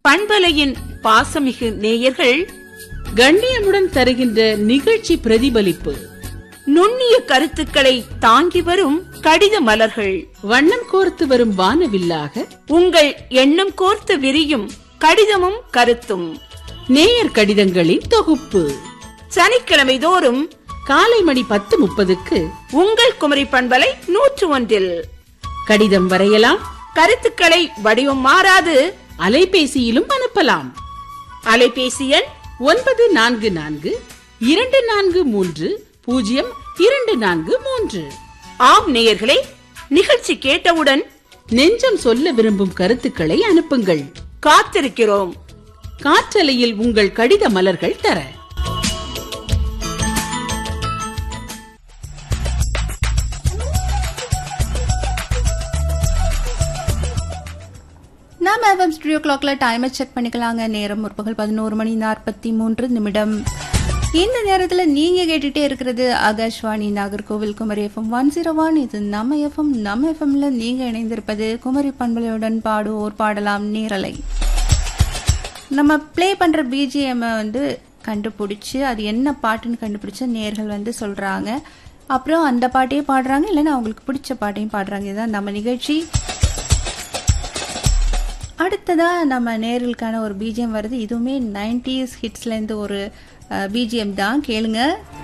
பண்பலையின் பாசமிகு நேயர்கள் கண்ணியமுடன் தருகின்ற நிகழ்ச்சி பிரதிபலிப்பு நுண்ணிய கருத்துக்களை தாங்கி வரும் கடித மலர்கள் வண்ணம் கோர்த்து வரும் வானவில்லாக உங்கள் எண்ணம் கோர்த்து விரியும் கடிதமும் கருத்தும் நேயர் கடிதங்களின் தொகுப்பு சனிக்கிழமை தோறும் காலை மணி பத்து முப்பதுக்கு உங்கள் குமரி பண்பலை நூற்று ஒன்றில் கடிதம் வரையலாம் கருத்துக்களை வடிவம் மாறாது அலைபேசியிலும் அனுப்பலாம் அலைபேசி எண் ஒன்பது நான்கு நான்கு இரண்டு நான்கு மூன்று பூஜ்ஜியம் இரண்டு நான்கு மூன்று ஆம் நேயர்களே நிகழ்ச்சி கேட்டவுடன் நெஞ்சம் சொல்ல விரும்பும் கருத்துக்களை அனுப்புங்கள் காத்திருக்கிறோம் காற்றலையில் உங்கள் கடித மலர்கள் தர நாம் எஃப்எம் ஸ்டுடியோ கிளாக்ல டைமை செக் பண்ணிக்கலாங்க நேரம் முற்பகல் பதினோரு மணி நாற்பத்தி மூன்று நிமிடம் இந்த நேரத்தில் நீங்க கேட்டுட்டே இருக்கிறது Akashvani Nagercoil Kumari FM one zero one இது நம்ம எஃப்எம் நம்ம எஃப்எம்ல நீங்க இணைந்திருப்பது குமரி பண்பலையுடன் பாடுவோர் பாடலாம் நேரலை நம்ம ப்ளே பண்ற பிஜிஎம் வந்து கண்டுபிடிச்சு அது என்ன பாட்டுன்னு கண்டுபிடிச்சு நேர்கள் வந்து சொல்றாங்க அப்புறம் அந்த பாட்டையே பாடுறாங்க இல்லைன்னா அவங்களுக்கு பிடிச்ச பாட்டையும் பாடுறாங்க இதுதான் நம்ம நிகழ்ச்சி அடுத்ததா நம்ம நேர்களுக்கான ஒரு பிஜிஎம் வருது இதுவுமே நைன்டிஸ் ஹிட்ஸ்லேருந்து ஒரு பிஜிஎம் தான் கேளுங்க